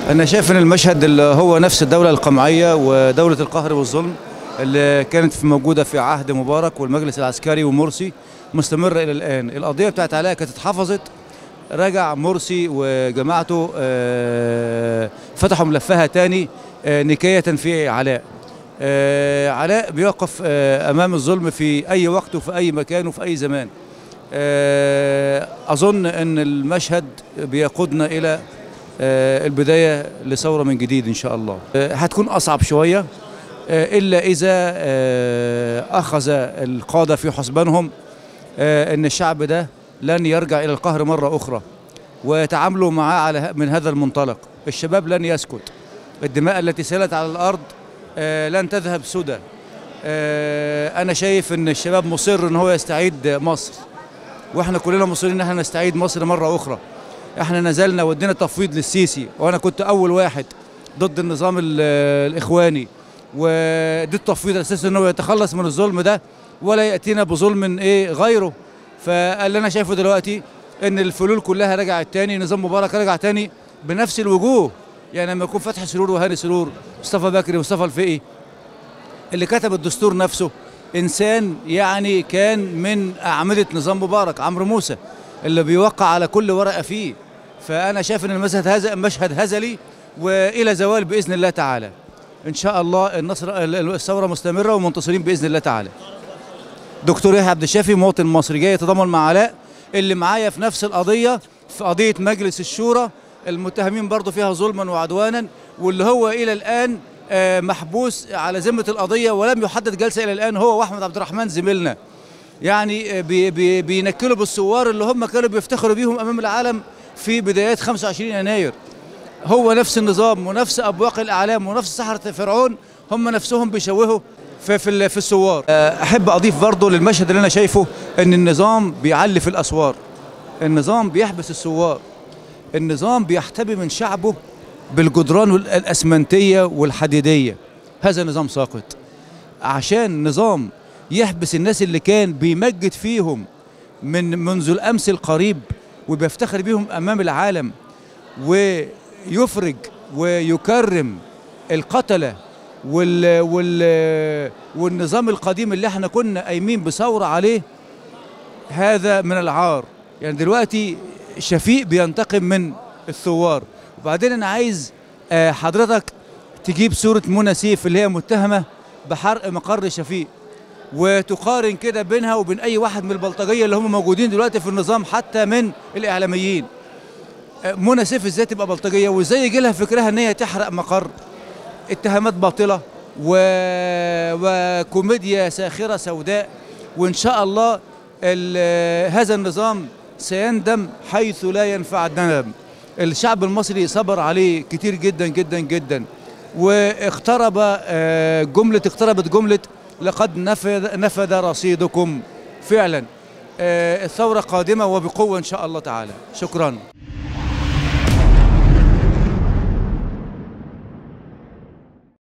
أنا شايف إن المشهد اللي هو نفس الدولة القمعية ودولة القهر والظلم اللي كانت في موجودة في عهد مبارك والمجلس العسكري ومرسي مستمرة إلى الآن القضية بتاعت علاء كانت اتحفظت رجع مرسي وجماعته آه، فتحوا ملفها تاني آه، نكاية في علاء آه، علاء بيقف آه، أمام الظلم في أي وقت وفي أي مكان وفي أي زمان آه، أظن أن المشهد بيقودنا إلى آه، البداية لثورة من جديد إن شاء الله آه، هتكون أصعب شوية آه، إلا إذا آه، أخذ القادة في حسبانهم آه، أن الشعب ده لن يرجع إلى القهر مرة أخرى ويتعاملوا معاه على ه- من هذا المنطلق الشباب لن يسكت الدماء التي سالت على الأرض آه، لن تذهب سدى آه، أنا شايف أن الشباب مصر أن هو يستعيد مصر واحنا كلنا مصرين ان احنا نستعيد مصر مره اخرى احنا نزلنا ودينا تفويض للسيسي وانا كنت اول واحد ضد النظام ال- الاخواني واديت تفويض على اساس انه يتخلص من الظلم ده ولا ياتينا بظلم ايه غيره فاللي انا شايفه دلوقتي ان الفلول كلها رجعت تاني نظام مبارك رجع تاني بنفس الوجوه يعني لما يكون فتحي سرور وهاني سرور مصطفى بكري مصطفى الفقي اللي كتب الدستور نفسه انسان يعني كان من اعمده نظام مبارك عمرو موسى اللي بيوقع على كل ورقه فيه فانا شايف ان المشهد هذا مشهد هزلي والى زوال باذن الله تعالى ان شاء الله النصر الثوره مستمره ومنتصرين باذن الله تعالى دكتور يحيى عبد الشافي مواطن مصري جاي يتضامن مع علاء اللي معايا في نفس القضيه في قضيه مجلس الشورى المتهمين برضه فيها ظلما وعدوانا واللي هو الى الان آه، محبوس على ذمه القضيه ولم يحدد جلسه الى الان هو واحمد عبد الرحمن زميلنا يعني آه، بي بي بينكلوا بالثوار اللي هم كانوا بيفتخروا بيهم امام العالم في بدايات 25 يناير هو نفس النظام ونفس ابواق الاعلام ونفس سحره فرعون هم نفسهم بيشوهوا في في, ال- في الثوار آه، احب اضيف برضه للمشهد اللي انا شايفه ان النظام بيعلي في الاسوار النظام بيحبس الثوار النظام بيحتمي من شعبه بالجدران وال- الاسمنتيه والحديديه هذا نظام ساقط عشان نظام يحبس الناس اللي كان بيمجد فيهم من منذ الامس القريب وبيفتخر بيهم امام العالم ويفرج ويكرم القتله وال وال والنظام القديم اللي احنا كنا قايمين بثوره عليه هذا من العار يعني دلوقتي شفيق بينتقم من الثوار وبعدين انا عايز آه، حضرتك تجيب صورة منى سيف اللي هي متهمة بحرق مقر شفيق وتقارن كده بينها وبين اي واحد من البلطجية اللي هم موجودين دلوقتي في النظام حتى من الاعلاميين آه، منى سيف ازاي تبقى بلطجية وازاي يجي لها فكرها ان هي تحرق مقر اتهامات باطلة و... وكوميديا ساخرة سوداء وإن شاء الله ال... هذا النظام سيندم حيث لا ينفع الندم الشعب المصري صبر عليه كتير جدا جدا جدا واقترب آه، جملة اقتربت جملة لقد نفذ نفذ رصيدكم فعلا آه، الثورة قادمة وبقوة إن شاء الله تعالى شكرا